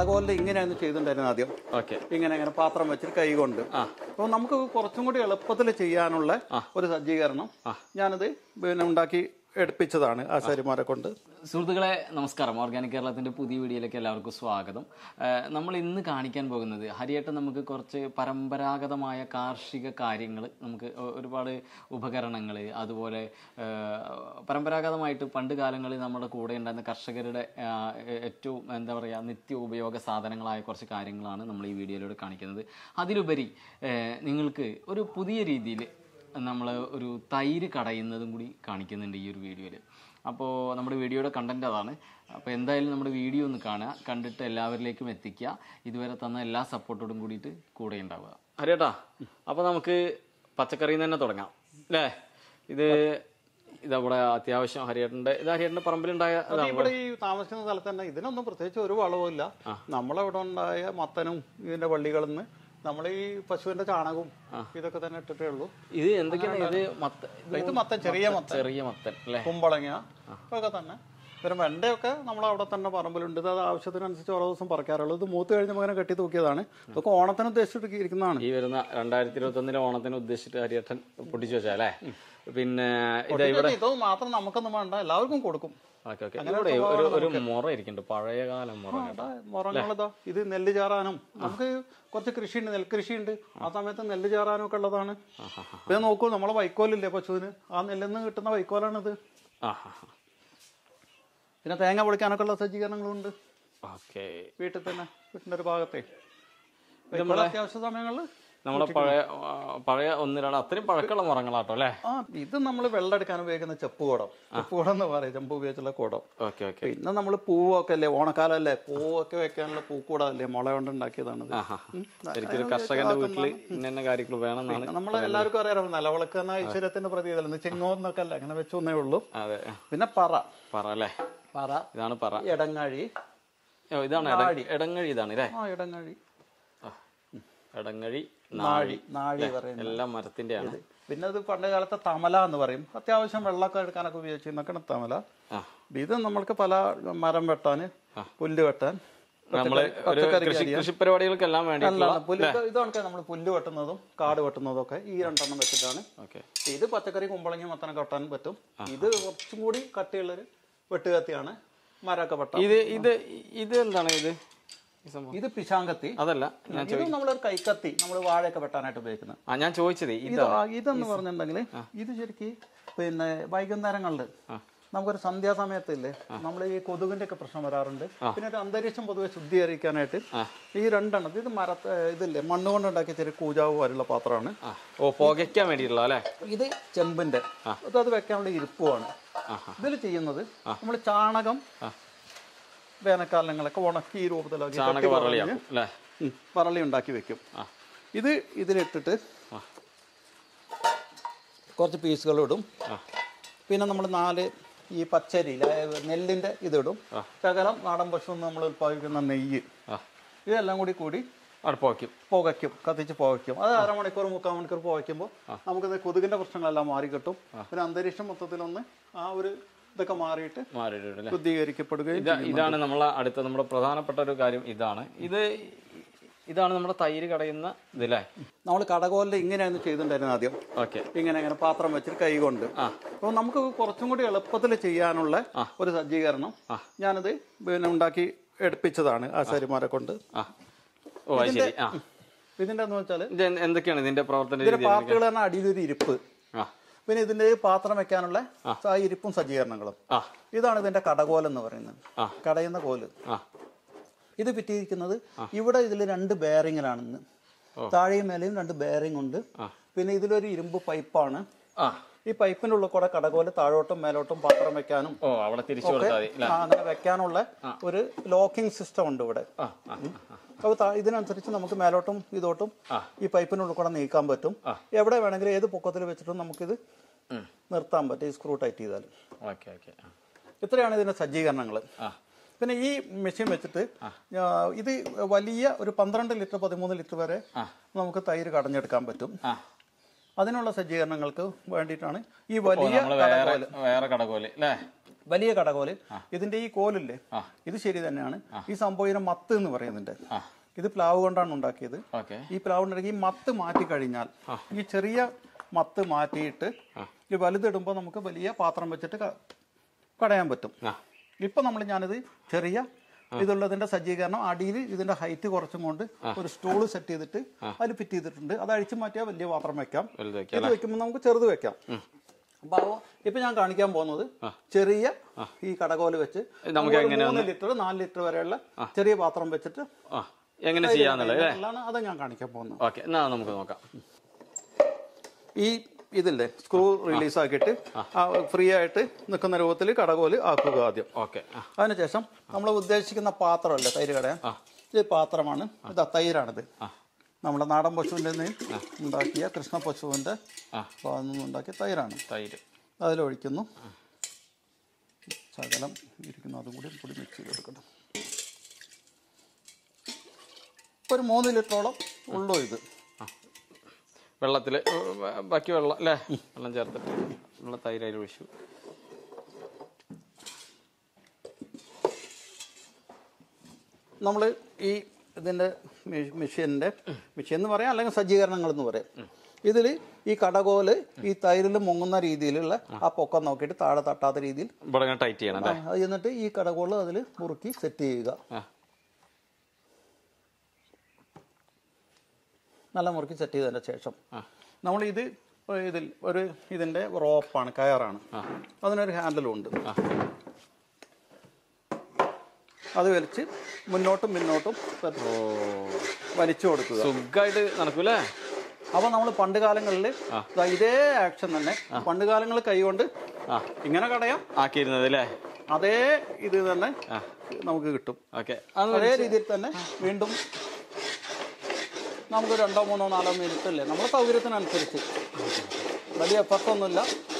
കടകോലിൽ ഇങ്ങനെയായിരുന്നു ചെയ്തിട്ടുണ്ടായിരുന്നു ആദ്യം ഓക്കെ ഇങ്ങനെ ഇങ്ങനെ പാത്രം വെച്ചിട്ട് കൈ കൊണ്ട് അപ്പോൾ നമുക്ക് കുറച്ചും കൂടി എളുപ്പത്തിൽ ചെയ്യാനുള്ള ഒരു സജ്ജീകരണം ഞാനത് പിന്നെ ഉണ്ടാക്കി എടുപ്പിച്ചതാണ് ആശാരിമാരെ കൊണ്ട് സുഹൃത്തുക്കളെ നമസ്കാരം ഓർഗാനിക് കേരളത്തിന്റെ പുതിയ വീഡിയോയിലേക്ക് എല്ലാവർക്കും സ്വാഗതം ഏഹ് നമ്മൾ ഇന്ന് കാണിക്കാൻ പോകുന്നത് ഹരിയേട്ടൻ നമുക്ക് കുറച്ച് പരമ്പരാഗതമായ കാർഷിക കാര്യങ്ങൾ നമുക്ക് ഒ- ഒരുപാട് ഉപകരണങ്ങൾ അതുപോലെ ഏഹ് പരമ്പരാഗതമായിട്ട് പണ്ട് കാലങ്ങളിൽ നമ്മുടെ കൂടെ ഉണ്ടായിരുന്ന കർഷകരുടെ ആഹ് ഏ- ഏറ്റവും എന്താ പറയുക നിത്യ ഉപയോഗ സാധനങ്ങളായ കുറച്ച് കാര്യങ്ങളാണ് നമ്മൾ ഈ വീഡിയോയിലൂടെ കാണിക്കുന്നത് അതിലുപരി ഏഹ് നിങ്ങൾക്ക് ഒരു പുതിയ രീതിയിൽ നമ്മൾ ഒരു തൈര് കടയുന്നതും കൂടി കാണിക്കുന്നുണ്ട് ഈ ഒരു വീഡിയോയിൽ അപ്പോൾ നമ്മുടെ വീഡിയോയുടെ കണ്ടന്റ് അതാണ് അപ്പോൾ എന്തായാലും നമ്മുടെ വീഡിയോ ഒന്ന് കാണുക കണ്ടിട്ട് എല്ലാവരിലേക്കും എത്തിക്കുക ഇതുവരെ തന്ന എല്ലാ സപ്പോർട്ടോടും കൂടിയിട്ട് കൂടെ ഉണ്ടാവുക ഹരിയേട്ടാ അപ്പോൾ നമുക്ക് പച്ചക്കറിയിൽ നിന്ന് തന്നെ തുടങ്ങാം അല്ലേ ഇത് ഇതവിടെ അത്യാവശ്യം ഹരിയേട്ടൻ്റെ ഇത് ഹരിയേട്ടൻ്റെ പറമ്പിലുണ്ടായ അത് ഇവിടെ ഈ താമസിക്കുന്ന സ്ഥലത്ത് തന്നെ ഇതിനൊന്നും പ്രത്യേകിച്ച് ഒരു വളവുമില്ല നമ്മളവിടെ ഉണ്ടായ മത്തനും ഇതിന്റെ വള്ളികളിൽ നിന്ന് നമ്മൾ ഈ പശുവിന്റെ ചാണകവും ഇതൊക്കെ തന്നെ ഇട്ടിട്ടേ ഉള്ളൂ ഇത് എന്തൊക്കെയാണ് ഇത് മത്ത ഇത് മത്തൻ ചെറിയ മത്തൻ ചെറിയ മത്തൻ അല്ലേ കുമ്പളങ്ങ ഒക്കെ തന്നെ പിന്നെ വെണ്ടയൊക്കെ നമ്മൾ അവിടെ തന്നെ പറമ്പിലുണ്ട് ഇത് അത് ആവശ്യത്തിനനുസരിച്ച് ഓരോ ദിവസം പറിക്കാറുള്ളൂ ഇത് മൂത്ത് കഴിഞ്ഞ മകനെ കെട്ടി തൂക്കിയതാണ് ഇതൊക്കെ ഓണത്തിന് ഉദ്ദേശിച്ചിട്ട് ഇരിക്കുന്നതാണ് ഈ വരുന്ന രണ്ടായിരത്തി ഇരുപത്തി ഒന്നിലെ ഓണത്തിന് ഉദ്ദേശിച്ചിട്ട് ഹരിയേട്ടൻ പൊട്ടിച്ചു വെച്ചാ അല്ലേ പിന്നെ ഇത് ഇവിടെ ഇത് മാത്രം നമുക്കൊന്നും വേണ്ട എല്ലാവർക്കും കൊടുക്കും ഓക്കെ ഓക്കെ ഇവിടെ ഒരു ഒരു മുറ ഇരിക്കുന്നുണ്ട് പഴയകാല മുറ കേട്ടോ മുറങ്ങളിതാ ഇത് നെല്ല് ചാറാനും നമുക്ക് കുറച്ച് കൃഷിയുണ്ട് നെൽകൃഷിയുണ്ട് ആ സമയത്ത് നെല്ല് ചാറാനും ഒക്കെ ഉള്ളതാണ് ഇത് നോക്കൂ നമ്മളെ വൈക്കോലില്ലേ പശുവിന് ആ നെല്ലിൽ നിന്ന് കിട്ടുന്ന വൈക്കോലാണിത് ആ ഹാ പിന്നെ തേങ്ങ പൊളിക്കാനൊക്കെ ഉള്ള സജ്ജീകരണങ്ങളും ഉണ്ട് ഓക്കെ വീട്ടിൽ തന്നെ വീട്ടിന്റെ ഒരു ഭാഗത്തെ വൈക്കോൽ അത്യാവശ്യ സമയങ്ങളിൽ നമ്മളെ പഴയ ആ, പഴയ ഒന്ന് രണ്ട് അത്രയും പഴക്കമുള്ള മുറങ്ങളാട്ടോ അല്ലേ ആ ഇത് നമ്മൾ വെള്ളം എടുക്കാൻ ഉപയോഗിക്കുന്ന ചെപ്പ് കുടം ചെപ്പ് കുടം എന്ന് പറയും ചെമ്പ് ഉപയോഗിച്ചുള്ള കുടം ഓക്കെ ഓക്കെ പിന്നെ നമ്മൾ പൂവൊക്കെ അല്ലേ ഓണക്കാലല്ലേ പൂവൊക്കെ വെക്കാനുള്ള പൂക്കൂട അല്ലേ മുള കൊണ്ട് ഉണ്ടാക്കിയതാണിത് ആ ഹാ ശരിക്കും ഒരു കർഷകന്റെ വീട്ടിൽ ഇന്ന ഇന്ന കാര്യങ്ങൾ വേണമെന്നാണ് നമ്മൾ എല്ലാവർക്കും അറിയാം നിലവിളക്ക് എന്ന ഐശ്വര്യത്തിന്റെ പ്രതീകമല്ല ചെങ്ങോന്നൊക്കെ അല്ല അങ്ങനെ വെച്ചൊന്നേ ഉള്ളൂ അതെ പിന്നെ പറ പറ അല്ലേ പറ ഇതാണ് പറ ഇടങ്ങഴി ഓ, ഇതാണ് എട- എടങ്ങഴി ഇതാണ് അല്ലേ ആ ഇടങ്ങഴി ആ, എടങ്ങഴി നാഴി നാഴി പറയുന്നത് എല്ലാം മരത്തിന്റെ ആണ് പിന്നെ അത് പണ്ട് കാലത്തെ തമല എന്ന് പറയും അത്യാവശ്യം വെള്ളമൊക്കെ എടുക്കാനൊക്കെ ഉപയോഗിച്ചിരുന്നൊക്കെയാണ് തമല ആ ഇത് നമ്മൾക്ക് പല മരം വെട്ടാൻ പുല്ല് വെട്ടാൻ നമ്മള് ഒരു കൃഷി കൃഷി പരിപാടികൾക്കെല്ലാം വേണ്ടിയിട്ടുള്ള അല്ല പുല്ല് ഇതൊക്കെ നമ്മൾ പുല്ല് വെട്ടുന്നതും കാട് വെട്ടുന്നതും ഒക്കെ ഈ രണ്ടെണ്ണം വെച്ചിട്ടാണ് ഓക്കെ ഇത് പച്ചക്കറി കുമ്പളങ്ങി മത്തനൊക്കെ വെട്ടാൻ പറ്റും ഇത് കുറച്ചും കൂടി കട്ടിയുള്ളൊരു വെട്ടുകത്തിയാണ് മരമൊക്കെ വെട്ടാം ഇത് ഇത് ഇത് എന്താണ് ഇത് ഈ സംഭവം ഇത് പിശാങ്കത്തി അതല്ല ഞാൻ ഇത് നമ്മളൊരു കൈക്കത്തി നമ്മൾ വാഴയൊക്കെ വെട്ടാനായിട്ട് ഉപയോഗിക്കുന്നത് ആ ഞാൻ ചോദിച്ചത് ഇത് ഇത് ആ- ഇതെന്ന് പറഞ്ഞിട്ടുണ്ടെങ്കിൽ ഇത് ശരിക്ക് പിന്നെ വൈകുന്നേരങ്ങളിൽ നമുക്കൊരു സന്ധ്യാസമയത്തില്ലേ നമ്മൾ ഈ കൊതുകിന്റെ ഒക്കെ പ്രശ്നം വരാറുണ്ട് പിന്നെ ഒരു അന്തരീക്ഷം പൊതുവെ ശുദ്ധീകരിക്കാനായിട്ട് ഈ രണ്ടെണ്ണം ഇത് മരത്തെ ഇതില്ലേ മണ്ണ് കൊണ്ട് ഉണ്ടാക്കിയ ചെറിയ കൂജാവ് പോലുള്ള പാത്രമാണ് ആ ഓ പുകയ്ക്കാൻ വേണ്ടിയിട്ടുള്ള അല്ലേ ഇത് ചെമ്പിന്റെ അത് അത് വെക്കാനുള്ള ഇരിപ്പുമാണ് ഇതിൽ ചെയ്യുന്നത് നമ്മൾ ചാണകം വേനൽക്കാലങ്ങളൊക്കെ ഉണക്കി ഈ രൂപത്തിലാക്കി ചാണക കെട്ടി വറളിയാക്കും അല്ലേ ഉം, വറളി ഉണ്ടാക്കി വെക്കും ഇത് ഇതിലിട്ടിട്ട് കുറച്ച് പീസുകൾ ഇടും പിന്നെ നമ്മൾ നാല് ഈ പച്ചരി ല- നെല്ലിന്റെ ഇതിടും ശകലം നാടൻ പശു നമ്മൾ ഉൽപ്പാദിപ്പിക്കുന്ന നെയ്യ് ആ ഇതെല്ലാം കൂടി കൂടി അവിടെ പുകയ്ക്കും പുകയ്ക്കും കത്തിച്ച് പുകയ്ക്കും അത് അരമണിക്കൂർ മുക്കാൽ മണിക്കൂർ പുകയ്ക്കുമ്പോൾ നമുക്കിത് കൊതുകിന്റെ പ്രശ്നങ്ങളെല്ലാം മാറി കിട്ടും പിന്നെ അന്തരീക്ഷം മൊത്തത്തിലൊന്ന് ആ ഒരു ഇതൊക്കെ മാറിയിട്ട് മാറിയിട്ടുണ്ട് അല്ലേ ശുദ്ധീകരിക്കപ്പെടുകയും ഇതാ ഇതാണ് നമ്മളെ അടുത്ത നമ്മുടെ പ്രധാനപ്പെട്ട ഒരു കാര്യം ഇതാണ് ഇത് ഇതാണ് നമ്മുടെ തൈര് കടയുന്ന ഇതില്ലേ നമ്മൾ കടകോലിൽ ഇങ്ങനെയായിരുന്നു ചെയ്തിട്ടുണ്ടായിരുന്നു ആദ്യം ഓക്കെ ഇങ്ങനെ ഇങ്ങനെ പാത്രം വെച്ചിട്ട് കൈ കൊണ്ട് അപ്പോൾ നമുക്ക് കുറച്ചും കൂടി എളുപ്പത്തിൽ ചെയ്യാനുള്ള ഒരു സജ്ജീകരണം ഞാനത് പിന്നെ ഉണ്ടാക്കി എടുപ്പിച്ചതാണ് ആശാരിമാരെ കൊണ്ട് ആ ഓ അത് ശരി ആ ഇതിന്റെ എന്ന് വെച്ചാൽ ഇത് എന്ത്- എന്തൊക്കെയാണ് ഇതിന്റെ പ്രവർത്തന ഇതിന്റെ രീതി പാർട്ടുകൾ തന്നെ അടിയിലൊരു ഇരിപ്പ് ആ പിന്നെ ഇതിന്റെ പാത്രം വെക്കാനുള്ള ആ ഇരിപ്പും സജ്ജീകരണങ്ങളും ആ ഇതാണ് ഇതിന്റെ കടകോൽ എന്ന് പറയുന്നത് ആ. കടയുന്ന കോല് ആ ഇത് പിറ്റിയിരിക്കുന്നത് ഇവിടെ ഇതിൽ രണ്ട് ബെയറിങ്ങിലാണെന്ന് താഴെയും മേലെയും രണ്ട് ബെയറിംഗ് ഉണ്ട് പിന്നെ ഇതിലൊരു ഇരുമ്പ് പൈപ്പാണ് ആ ഈ പൈപ്പിന്റെ ഉള്ളിൽ കൂടെ കടകോല് താഴോട്ടും മേലോട്ടും പാത്രം വെക്കാനും ഓ അവിടെ തിരിച്ചു കൊടുത്താൽ മതി അല്ലേ ആ, അങ്ങനെ വെക്കാനുള്ള ഒരു ലോക്കിംഗ് സിസ്റ്റം ഉണ്ട് ഇവിടെ ആ ആ അപ്പോൾ താ- ഇതിനനുസരിച്ച് നമുക്ക് മേലോട്ടും ഇതോട്ടും ഈ പൈപ്പിനുള്ളിൽ കൂടെ നീക്കാൻ പറ്റും എവിടെ വേണമെങ്കിലും ഏത് പൊക്കത്തിൽ വെച്ചിട്ടും നമുക്കിത് ഉം. നിർത്താൻ പറ്റും ഈ സ്ക്രൂ ടൈറ്റ് ചെയ്താൽ ഓക്കെ ഓക്കെ ആ ഇത്രയാണ് ഇതിന്റെ സജ്ജീകരണങ്ങൾ ആ പിന്നെ ഈ മെഷീൻ വെച്ചിട്ട് ആ, ഇത് വലിയ ഒരു പന്ത്രണ്ട് ലിറ്റർ പതിമൂന്ന് ലിറ്റർ വരെ നമുക്ക് തൈര് കടഞ്ഞെടുക്കാൻ പറ്റും ആ അതിനുള്ള സജ്ജീകരണങ്ങൾക്ക് വേണ്ടിയിട്ടാണ് ഈ വലിയ നമ്മള് വേറെ വേറെ കടകോല് അല്ലേ വലിയ കടകോല് ഇതിന്റെ ഈ കോലില്ലേ ഇത് ശരി തന്നെയാണ് ഈ സംഭവം ഇതിനെ മത്ത് എന്ന് പറയുന്നുണ്ട് ഇത് പ്ലാവ് കൊണ്ടാണ് ഉണ്ടാക്കിയത് ഓക്കെ ഈ പ്ലാവ് ഉണ്ടാക്കി ഈ മത്ത് മാറ്റി കഴിഞ്ഞാൽ ഈ ചെറിയ മത്ത് മാറ്റിയിട്ട് ഈ വലുതിടുമ്പോൾ നമുക്ക് വലിയ പാത്രം വെച്ചിട്ട് ക- കടയാൻ പറ്റും ആ ഇപ്പൊ നമ്മൾ ഞാനിത് ചെറിയ ഇതുള്ളതിന്റെ സജ്ജീകരണം അടിയിൽ ഇതിന്റെ ഹൈറ്റ് കുറച്ചും കൊണ്ട് ഒരു സ്റ്റൂള് സെറ്റ് ചെയ്തിട്ട് അതിൽ ഫിറ്റ് ചെയ്തിട്ടുണ്ട് അത് അഴിച്ചു മാറ്റിയാൽ വലിയ പാത്രം വെക്കാം വലുത് വെക്കാം ഇത് വെക്കുമ്പോൾ നമുക്ക് ചെറുത് വെക്കാം അപ്പൊ അവ- ഇപ്പൊ ഞാൻ കാണിക്കാൻ പോകുന്നത് ചെറിയ ഈ കടകോല് വെച്ച് നമുക്ക് ഒരു എങ്ങനെ മൂന്ന് ലിറ്റർ നാല് ലിറ്റർ വരെയുള്ള ചെറിയ പാത്രം വെച്ചിട്ട് ആ എങ്ങനെ ചെയ്യാന്നുള്ളത് അല്ലേ ഉള്ളതാണ് അത് ഞാൻ കാണിക്കാൻ പോകുന്നത് ഓക്കെ എന്നാ നമുക്ക് നോക്കാം ഈ ഇതില്ലേ സ്ക്രൂ റിലീസ് ആക്കിയിട്ട് ഫ്രീ ആയിട്ട് നിൽക്കുന്ന രൂപത്തിൽ കടകോല് ആക്കുക ആദ്യം ഓക്കെ ആ അതിനുശേഷം നമ്മൾ ഉദ്ദേശിക്കുന്ന പാത്രമല്ലേ തൈര് കടയാൻ ഈ പാത്രമാണ് ഇതാ തൈരാണിത് നമ്മുടെ നാടൻ പശുവിൻ്റെ നിന്ന് ഉണ്ടാക്കിയ കൃഷ്ണ പശുവിൻ്റെ ഭാഗത്ത് നിന്ന് ഉണ്ടാക്കിയ തൈരാണ് തൈര് അതിലൊഴിക്കുന്നു ശകലം ഇരിക്കുന്നു അതും കൂടി കൂടി മിക്സ് ചെയ്ത് കൊടുക്കണം ഇപ്പൊ ഒരു മൂന്ന് ലിറ്ററോളം ഉള്ളൂ ഇത് വെള്ളത്തിൽ ബാക്കി വെള്ളം അല്ലേ വെള്ളം ചേർത്തിട്ട് ഉള്ള തൈര് അതിൽ ഒഴിച്ചു നമ്മൾ ഈ ഇതിൻ്റെ മെഷീൻ്റെ മെഷീൻ എന്ന് പറയാം അല്ലെങ്കിൽ സജ്ജീകരണങ്ങൾ എന്ന് പറയാം ഇതിൽ ഈ കടകോല് ഈ തൈരിൽ മുങ്ങുന്ന രീതിയിലുള്ള ആ പൊക്കം നോക്കിയിട്ട് താഴെ തട്ടാത്ത രീതിയിൽ ഇവിടെ ഇങ്ങനെ ടൈറ്റ് ചെയ്യണം അല്ലേ അത് എന്നിട്ട് ഈ കടകോള് അതിൽ മുറുക്കി സെറ്റ് ചെയ്യുക ആ നല്ല മുറുക്കി സെറ്റ് ചെയ്തതിൻ്റെ ശേഷം നമ്മൾ ഇത് ഇതിൽ ഒരു ഇതിൻ്റെ റോപ്പാണ് കയറാണ് അതിനൊരു ഹാൻഡിലും ഉണ്ട് അത് വലിച്ച് മുന്നോട്ടും പിന്നോട്ടും ഓ വലിച്ചു കൊടുക്കുക സുഖമായിട്ട് നടക്കൂലേ അപ്പോൾ നമ്മൾ പണ്ട് കാലങ്ങളിൽ ഇതേ ആക്ഷൻ തന്നെ പണ്ട് കാലങ്ങളിൽ കൈകൊണ്ട് ആ ഇങ്ങനെ കടയാം ആക്കിയിരുന്നത് അല്ലേ അതേ ഇത് തന്നെ നമുക്ക് കിട്ടും ഓക്കെ അതേ രീതിയിൽ തന്നെ വീണ്ടും നമുക്ക് രണ്ടോ മൂന്നോ നാലോ മിനിറ്റ് അല്ലേ നമ്മുടെ സൗകര്യത്തിനനുസരിച്ച് വലിയ എഫർട്ടൊന്നുമില്ല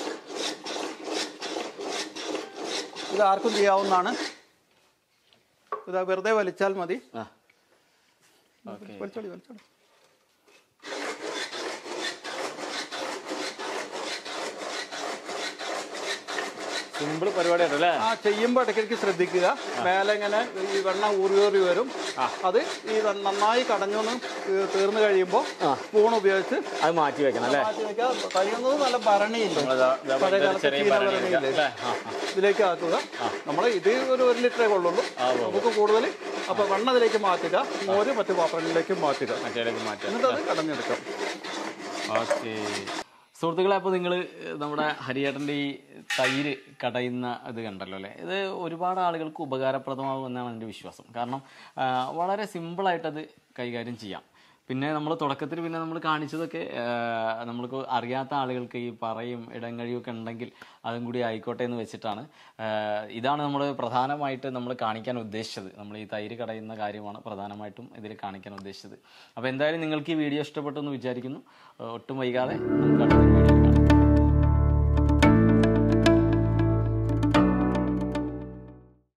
ഇത് ആർക്കും ചെയ്യാവുന്നതാണ് ഇത് വെറുതെ വലിച്ചാൽ മതി ആ ഓക്കെ വലിച്ചോളി വലിച്ചോളി സിമ്പിൾ പരിപാടിയാണ് അല്ലേ ആ ചെയ്യുമ്പോൾ ഇടയ്ക്കിടയ്ക്ക് ശ്രദ്ധിക്കുക മേലെ ഇങ്ങനെ ഈ വെണ്ണ ഊറി ഊറി വരും അത് ഈ നന്നായി കടഞ്ഞൊന്ന് തീർന്നു കഴിയുമ്പോൾ സ്പൂൺ ഉപയോഗിച്ച് അത് മാറ്റി വെക്കണം അല്ലേ മാറ്റി വെക്കുക കഴിയുന്നത് നല്ല ഭരണിയില്ല നമ്മളിതാ ഇതാ പഴയ ഇതൊരു കാലത്തെ ചെറിയ ചീന ഭരണി ഭരണിയില്ലേ? എടുക്കാം. അല്ലേ? ആ, ആ. ഇതിലേക്ക് ആക്കുക നമ്മൾ ഇത് ഒരു ഒരു ലിറ്ററേ കൊള്ളുള്ളൂ നമുക്ക് കൂടുതൽ അപ്പൊ വെണ്ണ ഇതിലേക്ക് മാറ്റുക മോര് മറ്റു പാത്രങ്ങളിലേക്ക് മാറ്റുക മറ്റേലേക്ക് മാറ്റാം എന്നിട്ട് അത് കടഞ്ഞെടുക്കാം ഓക്കെ സുഹൃത്തുക്കളെ അപ്പോൾ നിങ്ങൾ നമ്മുടെ ഹരിയേട്ടൻ്റെ ഈ തൈര് കടയുന്ന ഇത് കണ്ടല്ലോ അല്ലേ ഇത് ഒരുപാട് ആളുകൾക്ക് ഉപകാരപ്രദമാകും എന്നാണ് എൻ്റെ വിശ്വാസം കാരണം ആ, വളരെ സിമ്പിളായിട്ടത് കൈകാര്യം ചെയ്യാം പിന്നെ നമ്മൾ തുടക്കത്തിൽ പിന്നെ നമ്മൾ കാണിച്ചതൊക്കെ ആ, നമ്മൾക്ക് അറിയാത്ത ആളുകൾക്ക് ഈ പറയും ഇടങ്ങഴിയൊക്കെ ഉണ്ടെങ്കിൽ അതും കൂടി ആയിക്കോട്ടെ എന്ന് വെച്ചിട്ടാണ് ആ, ഇതാണ് നമ്മൾ പ്രധാനമായിട്ട് നമ്മൾ കാണിക്കാൻ ഉദ്ദേശിച്ചത് നമ്മൾ ഈ തൈര് കടയുന്ന കാര്യമാണ് പ്രധാനമായിട്ടും ഇതിൽ കാണിക്കാൻ ഉദ്ദേശിച്ചത് അപ്പോൾ എന്തായാലും നിങ്ങൾക്ക് ഈ വീഡിയോ ഇഷ്ടപ്പെട്ടു എന്ന് വിചാരിക്കുന്നു ആ, ഒട്ടും വൈകാതെ നമുക്ക് അടുത്ത വീഡിയോ കാണാം